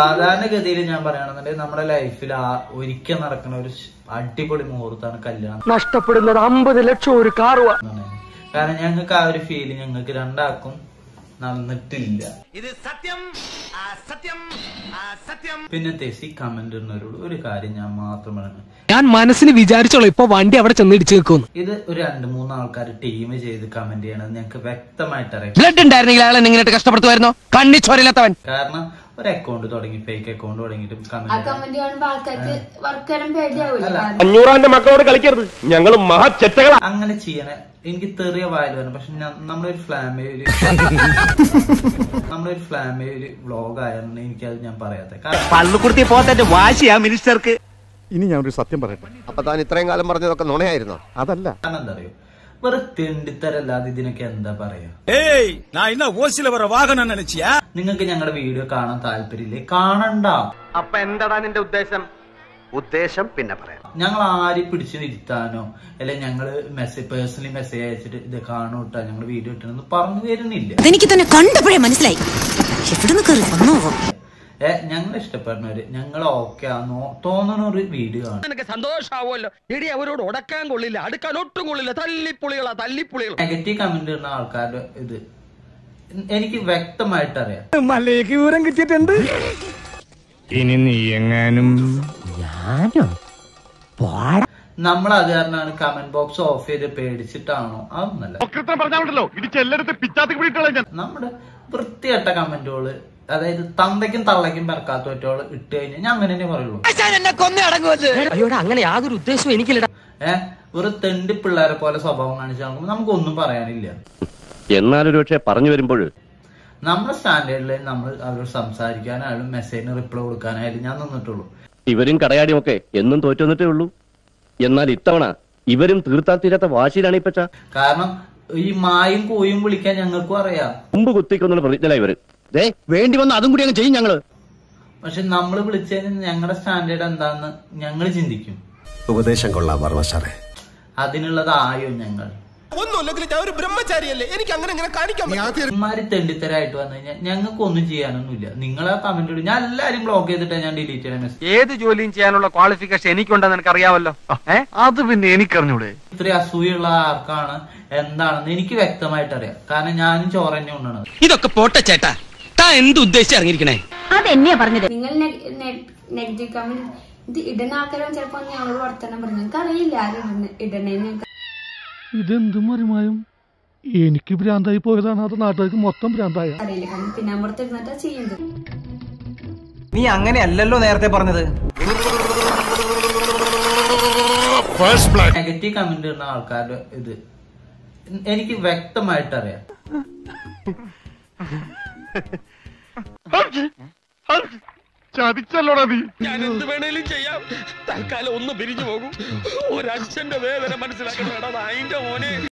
സാധാരണഗതിയിൽ ഞാൻ പറയുകയാണെന്നുണ്ടെങ്കിൽ നമ്മുടെ ലൈഫിൽ ആ ഒരിക്കൽ നടക്കുന്ന ഒരു ഷ്- അടിപൊളി മുഹൂർത്തമാണ് കല്യാണം നഷ്ടപ്പെടുന്നത് അമ്പത് ലക്ഷം ഒരു കാറുവാ എന്ന് പറയുന്നത്. കാരണം ഞങ്ങൾക്ക് ആ ഒരു ഫീല് ഞങ്ങൾക്ക് രണ്ടാക്കും നടന്നിട്ടില്ല ഇത് സത്യം ആ സത്യം ആ സത്യം പിന്നെ തെസി കമന്റ് ഇടുന്നവരോട് ഒരു കാര്യം ഞാൻ മാത്രം പറയുന്നത് ഞാൻ മനസ്സിന് വിചാരിച്ചോളൂ ഇപ്പൊ വണ്ടി അവിടെ ചെന്ന് ഇടിച്ചു നിൽക്കുന്നു ഇത് ഒരു രണ്ട് മൂന്ന് ആൾക്കാർ ടീം ചെയ്ത് കമന്റ് ചെയ്യണത് ഞങ്ങൾക്ക് വ്യക്തമായിട്ട് അറിയാം ബ്ലഡ് ഉണ്ടായിരുന്നെങ്കിൽ അയാളെ ഇങ്ങനെ കഷ്ടപ്പെടുത്തുമായിരുന്നോ കണ്ണി ചോരയില്ലാത്തവൻ കാരണം ഒരു അക്കൗണ്ട് തുടങ്ങി ഫേക്ക് അക്കൗണ്ട് തുടങ്ങിയിട്ട് ആ കമന്റ് കമന്റ് കാണുമ്പോ ആൾക്കാർക്ക് വർക്ക് തരാൻ പേടിയാവില്ല അല്ല. അഞ്ഞൂറാന്റെ മക്കളോട് കളിക്കരുത് ഞങ്ങൾ മഹാചെറ്റകളാ അങ്ങനെ ചെയ്യണ എനിക്ക് തെറിയ വായിൽ വരണം പക്ഷെ ഞാൻ- നമ്മളൊരു ഫ്ലാമേല് നമ്മളൊരു ഫ്ലാമേല് വ്ളോഗ് ആയിരുന്നു എനിക്കത് ഞാൻ പറയാത്ത കാരണം പള്ളുക്കുടുത്തി പോത്തന്റെ വാശിയാ മിനിസ്റ്റർക്ക് ഇനി ഞാൻ ഒരു സത്യം പറയട്ടെ അപ്പൊ താൻ ഇത്രയും കാലം പറഞ്ഞതൊക്കെ നുണയായിരുന്നോ അതല്ല കാരണം എന്താ അറിയോ വെറുതെ തെണ്ടിത്തരല്ലാതെ ഇതിനൊക്കെ എന്താ പറയാ ஏய் நான் என்ன ஓசில வர வாகனம் நினைச்சியா നിങ്ങൾക്ക് ഞങ്ങളുടെ വീഡിയോ കാണാൻ താല്പര്യമില്ലേ കാണണ്ട അപ്പൊ എന്താടാ നിന്റെ ഉദ്ദേശം ഉദ്ദേശം പിന്നെ പറയാം ഞങ്ങൾ ആരെയും പിടിച്ചു നിർത്താനോ അല്ലെങ്കിൽ ഞങ്ങള് മെസ്സേജ് പേഴ്സണലി മെസ്സേജ് അയച്ചിട്ട് ഇത് കാണൂട്ടാ ഞങ്ങൾ വീഡിയോ ഇട്ടെന്ന് പറഞ്ഞു വരുന്നില്ല അതെനിക്ക് തന്നെ കണ്ടപ്പോഴേ മനസ്സിലായി എവിടുന്ന് കയറി വന്നോ ഏ ഞങ്ങൾ ഇഷ്ടപ്പെടുന്നവര് ഞങ്ങൾ ഓക്കെ ആണോ തോന്നുന്ന ഒരു വീഡിയോ ആണ് നിനക്ക് സന്തോഷാവുമല്ലോ ഇടി അവരോട് ഉടക്കാൻ കൊള്ളില്ല അടുക്കാൻ ഒട്ടും കൊള്ളില്ല തല്ലിപ്പുളികളാ തല്ലിപ്പുളികളാ നെഗറ്റീവ് കമന്റ് ഇടുന്ന ആൾക്കാരുടെ ഇത് എനിക്ക് വ്യക്തമായിട്ട് അറിയാം മലയ്ക്ക് വിവരം കിട്ടിയിട്ടുണ്ട് ഇനി നീ എങ്ങാനും നമ്മൾ അത് കാരണമാണ് കമന്റ് ബോക്സ് ഓഫ് ചെയ്ത് പേടിച്ചിട്ടാണോ അതൊന്നല്ല പറഞ്ഞാണല്ലോ ഇടിച്ച് എല്ലായിടത്തും പിച്ചാത്തി പിടിയിട്ടുള്ള ഞാൻ നമ്മുടെ വൃത്തികെട്ട കമന്റുകള് അതായത് തന്തയ്ക്കും തള്ളയ്ക്കും പറക്കാത്ത ഒറ്റോള് ഇട്ട് കഴിഞ്ഞാൽ ഞാൻ അങ്ങനെ തന്നെ പറയുള്ളൂ അയ്യോടാ അങ്ങനെ യാതൊരു ഉദ്ദേശവും എനിക്കില്ലടാ ഏഹ് ഒരു തെണ്ടി പിള്ളേരെ പോലെ സ്വഭാവം കാണിച്ചു നോക്കുമ്പോൾ നമുക്കൊന്നും പറയാനില്ല എന്നാലൊരു പക്ഷെ പറഞ്ഞു വരുമ്പോൾ നമ്മുടെ സ്റ്റാൻഡേർഡിൽ നമ്മൾ അവരോട് സംസാരിക്കാനായാലും മെസ്സേജിന് റിപ്ലൈ കൊടുക്കാനായാലും ഞാൻ നിന്നിട്ടുള്ളൂ ഇവരും കടയാടിയും ഒക്കെ എന്നും തോറ്റു വന്നിട്ടേ ഉള്ളൂ എന്നാൽ ഇത്തവണ ഇവരും തീർത്താൻ തീരാത്ത വാശിയിലാണ് ഇപ്പച്ച കാരണം ഈ മായും കൂയും വിളിക്കാൻ ഞങ്ങൾക്കും അറിയാം മുമ്പ് കുത്തിക്കൊന്നുള്ള പ്രതിജ്ഞല ഇവര് ദേ വേണ്ടി വന്ന അതും കൂടി അങ്ങ് ചെയ്യും ഞങ്ങള് പക്ഷെ നമ്മൾ വിളിച്ചതിന് ഞങ്ങളുടെ സ്റ്റാൻഡേർഡ് എന്താന്ന് ഞങ്ങൾ ചിന്തിക്കും ഉപദേശം കൊള്ളാം വർമ്മ സാറേ അതിനുള്ളതായോ ഞങ്ങൾ ഒന്നുമില്ലെങ്കിൽ ഞാൻ ഒരു ബ്രഹ്മചാരിയല്ലേ എനിക്ക് അങ്ങനെ ഇങ്ങനെ കാണിക്കാൻ ഇമാര് തെണ്ടിത്തരായിട്ട് വന്നു കഴിഞ്ഞാൽ ഞങ്ങൾക്ക് ഒന്നും ചെയ്യാനൊന്നുമില്ല നിങ്ങൾ ആ കമന്റ് ഇടും ഞാൻ എല്ലാരും ബ്ലോക്ക് ചെയ്തിട്ടാണ് ഞാൻ ഡിലീറ്റ് ചെയ്യണ മെസ്സേജ് ഏത് ജോലിയും ചെയ്യാനുള്ള ക്വാളിഫിക്കേഷൻ എനിക്കുണ്ടെന്ന് എനിക്ക് അറിയാമല്ലോ ഏ അത് പിന്നെ എനിക്കറിഞ്ഞൂടെ ഇത്രയും അസൂയുള്ള ആർക്കാണ് എന്താണെന്ന് എനിക്ക് വ്യക്തമായിട്ട് അറിയാം കാരണം ഞാനും ചോറന്നെ ഉണ്ണണത് ഇതൊക്കെ പോട്ടെ ചേട്ടാ താ എന്ത് ഉദ്ദേശിച്ച് ഇറങ്ങിയിരിക്കണേ അതെന്നെയാ പറഞ്ഞത് നിങ്ങൾ നെഗറ്റീവ് കമന്റ് ഇത് ഇടുന്ന ആൾക്കാരും ചിലപ്പോ ഞങ്ങളോട് വർത്തമാനം പറഞ്ഞു നിങ്ങൾക്ക് അറിയില്ല ആരും ഇടണേന്ന് ഞങ്ങൾക്ക് ഇതെന്ത് മറിമായും എനിക്ക് ഭ്രാന്തായി പോയതാണ് അത് നാട്ടുകാർക്ക് മൊത്തം ഭ്രാന്തായ അറിയില്ല കാരണം പിന്നെ അമ്പുറത്ത് ഇരുന്നിട്ടാ ചെയ്യുന്നത് നീ അങ്ങനെയല്ലല്ലോ നേരത്തെ പറഞ്ഞത് നെഗറ്റീവ് കമന്റ് ഇടുന്ന ആൾക്കാരുടെ ഇത് എനിക്ക് വ്യക്തമായിട്ട് അറിയാം ചതിച്ചല്ലോടാ നീ ഞാൻ എന്ത് വേണേലും ചെയ്യാം തൽക്കാലം ഒന്ന് പിരിഞ്ഞു പോകും ഒരച്ഛന്റെ വേദന മനസ്സിലാക്കണം അതിന്റെ മോനെ